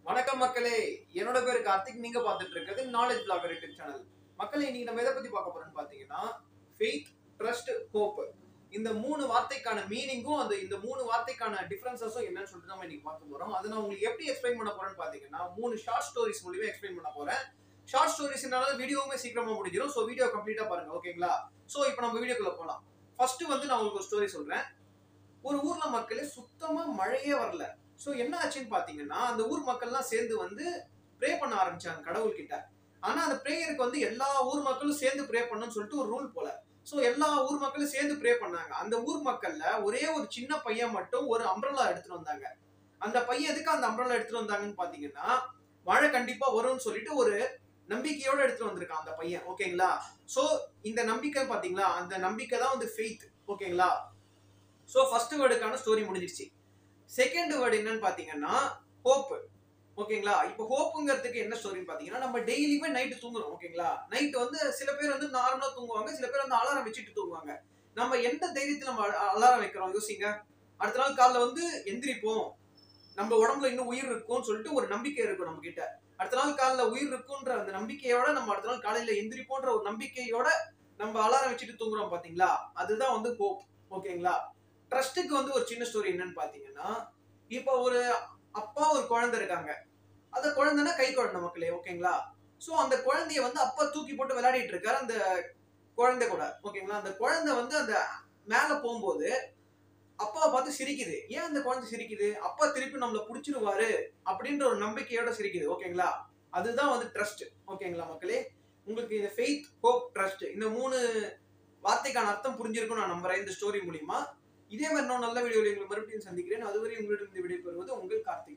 வணக்கம் மக்களே என்னோட பேர் கார்த்திக் நீங்க பார்த்துட்டு இருக்கிறது நாலேஜ் பிளாகர் யூடியூப் சேனல் மக்களே இன்னைக்கு நம்ம எதை பத்தி பார்க்க போறோம்னு பாத்தீங்கன்னா ஃபெய்த் ட்ரஸ்ட் ஹோப் இந்த மூணு வார்த்தைக்கான மீனிங்கும் அந்த இந்த மூணு வார்த்தைக்கான டிஃபரன்சஸும் என்னன்னு சொல்லிட்டு நம்ம இன்னைக்கு பார்க்க போறோம் அதை நான் உங்களுக்கு எப்படி எக்ஸ்பிளைன் பண்ண போறேன்னு பாத்தீங்கன்னா மூணு ஷார்ட் ஸ்டோரிஸ் மூலியமா எக்ஸ்பிளைன் பண்ண போறேன் ஷார்ட் ஸ்டோரிஸ்னால வீடியோவுமே சீக்கிரமா முடிஞ்சிடும் ஸோ வீடியோ கம்ப்ளீட்டா பாருங்க ஓகேங்களா ஸோ இப்போ நம்ம வீடியோக்குள்ள போலாம் ஃபர்ஸ்ட் வந்து நான் உங்களுக்கு ஒரு ஸ்டோரி சொல்றேன் ஒரு ஊர்ல மக்களே சுத்தமா மழையே வரல சோ என்ன ஆச்சுன்னு பாத்தீங்கன்னா அந்த ஊர் மக்கள்லாம் சேர்ந்து வந்து ப்ரே பண்ண ஆரம்பிச்சாங்க கடவுள் கிட்ட ஆனா அந்த ப்ரேயருக்கு வந்து எல்லா ஊர் மக்களும் சேர்ந்து ப்ரே பண்ணணும்னு சொல்லிட்டு ஒரு ரூல் போல சோ எல்லா ஊர் மக்களும் சேர்ந்து ப்ரே பண்ணாங்க அந்த ஊர் மக்கள்ல ஒரே ஒரு சின்ன பையன் மட்டும் ஒரு அம்ப்ரல்லா எடுத்துட்டு வந்தாங்க அந்த பையன் எதுக்கு அந்த அம்ப்ரல்லா எடுத்துட்டு வந்தாங்கன்னு பாத்தீங்கன்னா மழை கண்டிப்பா வரும்னு சொல்லிட்டு ஒரு நம்பிக்கையோட எடுத்துட்டு வந்திருக்கான் அந்த பையன் ஓகேங்களா சோ இந்த நம்பிக்கை பாத்தீங்களா அந்த நம்பிக்கை தான் வந்து ஃபெய்த் ஓகேங்களா சோ ஃபர்ஸ்ட் வேர்டுக்கான ஸ்டோரி முடிஞ்சிருச்சு செகண்ட் வேர்டு என்னன்னு பாத்தீங்கன்னா ஹோப் ஓகேங்களா இப்போ ஹோப்புங்கிறதுக்கு என்ன ஸ்டோரின்னு பாத்தீங்கன்னா நம்ம டெய்லியுமே நைட்டு தூங்குறோம் ஓகேங்களா நைட் வந்து சில பேர் வந்து நார்மலா தூங்குவாங்க சில பேர் வந்து அலாரம் வச்சுட்டு தூங்குவாங்க நம்ம எந்த தைரியத்துல நம்ம அலாரம் வைக்கிறோம் யோசிங்க அடுத்த நாள் காலைல வந்து எந்திரிப்போம் நம்ம உடம்புல இன்னும் உயிர் இருக்கும்னு சொல்லிட்டு ஒரு நம்பிக்கை இருக்கும் நம்ம கிட்ட அடுத்த நாள் காலைல உயிர் இருக்குன்ற அந்த நம்பிக்கையோட நம்ம அடுத்த நாள் காலையில எந்திரிப்போன்ற ஒரு நம்பிக்கையோட நம்ம அலாரம் வச்சுட்டு தூங்குறோம் பாத்தீங்களா அதுதான் வந்து ஹோப் ஓகேங்களா ட்ரஸ்ட்டுக்கு வந்து ஒரு சின்ன ஸ்டோரி என்னன்னு பாத்தீங்கன்னா இப்போ ஒரு அப்பா ஒரு குழந்தை இருக்காங்க அந்த குழந்தைன்னா கை குழந்தை மக்களே ஓகேங்களா சோ அந்த குழந்தைய வந்து அப்பா தூக்கி போட்டு விளையாடிட்டு இருக்காரு அந்த குழந்தை கூட ஓகேங்களா அந்த குழந்தை வந்து அந்த மேல போகும்போது அப்பாவை பார்த்து சிரிக்குது ஏன் அந்த குழந்தை சிரிக்குது அப்பா திருப்பி நம்மள புடிச்சிருவாரு அப்படின்ற ஒரு நம்பிக்கையோட சிரிக்குது ஓகேங்களா அதுதான் வந்து ட்ரஸ்ட் ஓகேங்களா மக்களே உங்களுக்கு இந்த ஃபெய்த் ஹோப் ட்ரஸ்ட் இந்த மூணு வார்த்தைக்கான அர்த்தம் புரிஞ்சிருக்கும் நான் நம்புறேன் இந்த ஸ்டோரி மூலியமா இதே மாதிரி நான் நல்ல வீடியோவில் உங்களை மறுபடியும் சந்திக்கிறேன் அதுவரை உங்களிடம் இந்த விடைபெறுவது உங்கள் கார்த்திக்